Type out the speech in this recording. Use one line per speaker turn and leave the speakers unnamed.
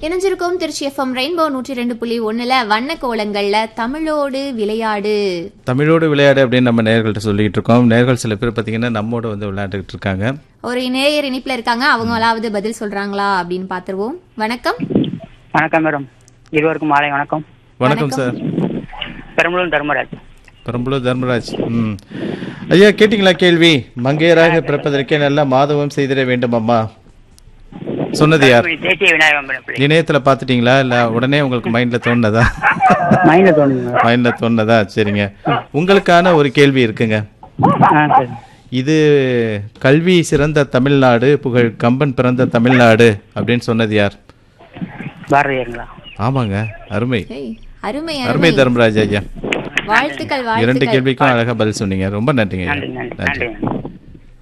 இணைஞ்சிருக்கோம் Trichy FM rainbow நூற்றி ரெண்டு புள்ளி ஒண்ணுல வண்ண கோலங்கள்ல தமிழோடு விளையாடு
தமிழோடு விளையாடு அப்படின்னு நம்ம நேர்கள்ட்ட சொல்லிட்டு இருக்கோம் நேர்கள் சில பேர் பார்த்தீங்கன்னா நம்மோட வந்து விளையாண்டுக்கிட்டு இருக்காங்க
ஒரு நேயர் இனிப்புல இருக்காங்க அவங்களாவது பதில் சொல்றாங்களா அப்படின்னு பாத்துருவோம் வணக்கம்
வணக்கம் மேடம் இருவருக்கும் மாலை வணக்கம்
வணக்கம் சார்
பெரம்பலூர் தர்மராஜ்
பெரம்பலூர் தர்மராஜ் ம் ஐயா கேட்டிங்களா கேள்வி மங்கையராக பிறப்பதற்கே நல்ல மாதவம் செய்திட வேண்டும் அம்மா சொன்னது யார்
தேசிய விநாயகம் பிள்ளை
இணையத்துல பாத்துட்டீங்களா இல்ல உடனே உங்களுக்கு மைண்ட்ல தோணுனதா
மைண்ட்ல தோணுங்க
மைண்ட்ல தோணுனதா சரிங்க உங்களுக்கான ஒரு கேள்வி இருக்குங்க
ஆ சரி
இது கல்வி சிறந்த தமிழ்நாடு புகழ் கம்பன் பிறந்த தமிழ்நாடு அப்படின்னு சொன்னது யார்
பாரதியாருங்களா
ஆமாங்க அருமை
ஏய், அருமை
அருமை
அருமை
தர்மராஜ் ஐயா
வாழ்த்துக்கள்
இரண்டு
வாழ்த்துக்கள்
கேள்விக்கும் அழகா பதில் சொன்னீங்க ரொம்ப நன்றிங்க ஐயா.
நன்றி நன்றி
நன்றி
நன்றி